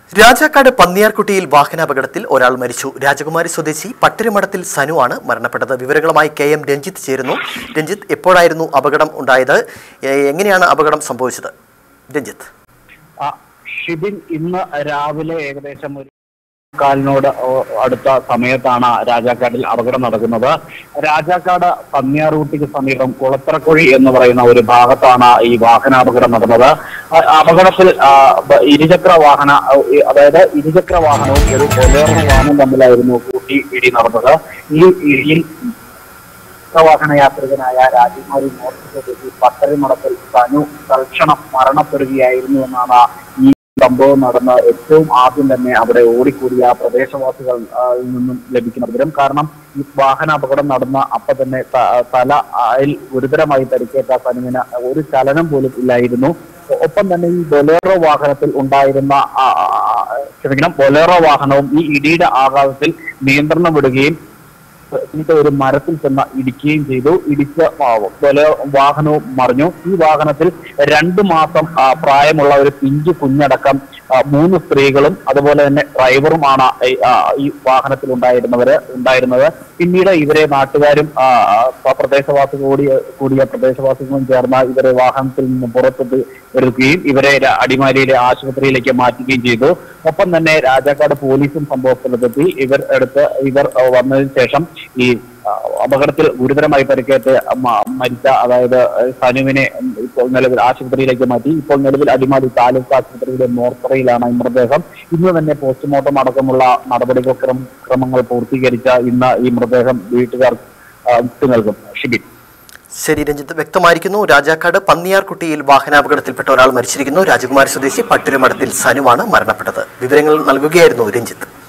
രാജാക്കാട് പന്നിയാർകുട്ടിയിൽ വാഹനാപകടത്തിൽ ഒരാൾ മരിച്ചു രാജകുമാരി സ്വദേശി പട്ടിരുമഠത്തിൽ സനു ആണ് മരണപ്പെട്ടത് വിവരങ്ങളുമായി കെ എം രഞ്ജിത്ത് ചേരുന്നു രഞ്ജിത്ത് എപ്പോഴായിരുന്നു അപകടം ഉണ്ടായത് എ- എങ്ങനെയാണ് അപകടം സംഭവിച്ചത് രഞ്ജിത്ത് ആ, ഷിബിൻ ഇന്ന് രാവിലെ ഏകദേശം ഒരു കാലിനോട് ഓ- അടുത്ത സമയത്താണ് രാജാക്കാടിൽ അപകടം നടക്കുന്നത് രാജാക്കാട് പന്നിയാറൂട്ടിക്ക് സമീപം കുളത്തറക്കുഴി എന്ന് പറയുന്ന ഒരു ഭാഗത്താണ് ഈ വാഹനാപകടം നടന്നത് ആ- അപകടത്തിൽ ആ, ബ- ഇരുചക്ര വാഹന ഈ- അതായത് ഇരുചക്ര വാഹനവും ഒരു ബൊലേറോ വാഹനവും തമ്മിലായിരുന്നു കൂട്ടി ഇടി നടന്നത് ഈ ഇടിയിൽ വാഹന യാത്രികനായ രാജകുമാരി മോർച്ചയ്ക്ക് പത്തരമടത്തിൽ തനു തൽക്ഷണം മരണപ്പെടുകയായിരുന്നു എന്നാണ് ഈ സംഭവം നടന്ന ഏറ്റവും ആദ്യം തന്നെ അവിടെ ഓടിക്കൂടിയ പ്രദേശവാസികൾ ആ, ൽ നിന്നും ലഭിക്കുന്ന വിവരം കാരണം ഈ വാഹന അപകടം നടന്ന അപ്പൊ തന്നെ ത- തല അതിൽ ഗുരുതരമായി പരിക്കേറ്റ തനുവിന് ഒരു ചലനം പോലും ഇല്ലായിരുന്നു ഒപ്പം തന്നെ ഈ ബൊലേറോ വാഹനത്തിൽ ഉണ്ടായിരുന്ന ആ, ആ, ആ, ക്ഷമിക്കണം ബൊലേറോ വാഹനവും ഈ ഇടിയുടെ ആഘാതത്തിൽ നിയന്ത്രണം വിടുകയും എന്നിട്ട് ഒരു മരത്തിൽ ചെന്ന് ഇടിക്കുകയും ചെയ്തു ഇടിച്ച ആ, പോലെ വാഹനവും മറിഞ്ഞു ഈ വാഹനത്തിൽ രണ്ടു മാസം ആ, പ്രായമുള്ള ഒരു പിഞ്ചു കുഞ്ഞടക്കം ആ, മൂന്ന് സ്ത്രീകളും അതുപോലെ തന്നെ ഡ്രൈവറുമാണ് ഈ, ആ, ഈ വാഹനത്തിൽ ഉണ്ടായിരുന്നവര് ഉണ്ടായിരുന്നത് പിന്നീട് ഇവരെ നാട്ടുകാരും ആ, ആ, പ്രദേശവാസികൾ കൂടിയ കൂടിയ പ്രദേശവാസികളും ചേർന്ന് ഇവരെ വാഹനത്തിൽ നിന്ന് പുറത്തിട്ട് എടുക്കുകയും ഇവരെ ര- അടിമാലിയിലെ ആശുപത്രിയിലേക്ക് മാറ്റുകയും ചെയ്തു ഒപ്പം തന്നെ രാജാക്കാട് പോലീസും സംഭവ സ്ഥലത്തെത്തി ഇവർ എടുത്ത് ഇവർ ആ, വന്നതിന് ശേഷം ഈ ആ, അപകടത്തിൽ ഗുരുതരമായി പരിക്കേറ്റ് മ- മരിച്ച അതായത് സനുവിനെ ഇപ്പോൾ നിലവിൽ ആശുപത്രിയിലേക്ക് മാറ്റി ഇപ്പോൾ നിലവിൽ അടിമാലി താലൂക്ക് ആശുപത്രിയിലെ മോർച്ചറിയിലാണ് ഈ മൃതദേഹം ഇന്ന് തന്നെ പോസ്റ്റ്മോർട്ടം അടക്കമുള്ള നടപടികൾ ക്രമ- ക്രമങ്ങൾ പൂർത്തീകരിച്ച ഇന്ന് ഈ മൃതദേഹം വീട്ടുകാർ ആ, വിട്ടു നൽകും ഷിബിൻ ശരി രഞ്ജിത്ത് വ്യക്തമായിരിക്കുന്നു രാജാക്കാട് പന്നിയാർകുട്ടിയിൽ വാഹനാപകടത്തിൽപ്പെട്ട ഒരാൾ മരിച്ചിരിക്കുന്നു രാജകുമാരി സ്വദേശി പട്ടിരുമഠത്തിൽ സനുവാണ് മരണപ്പെട്ടത് വിവരങ്ങൾ നൽകുകയായിരുന്നു രഞ്ജിത്ത്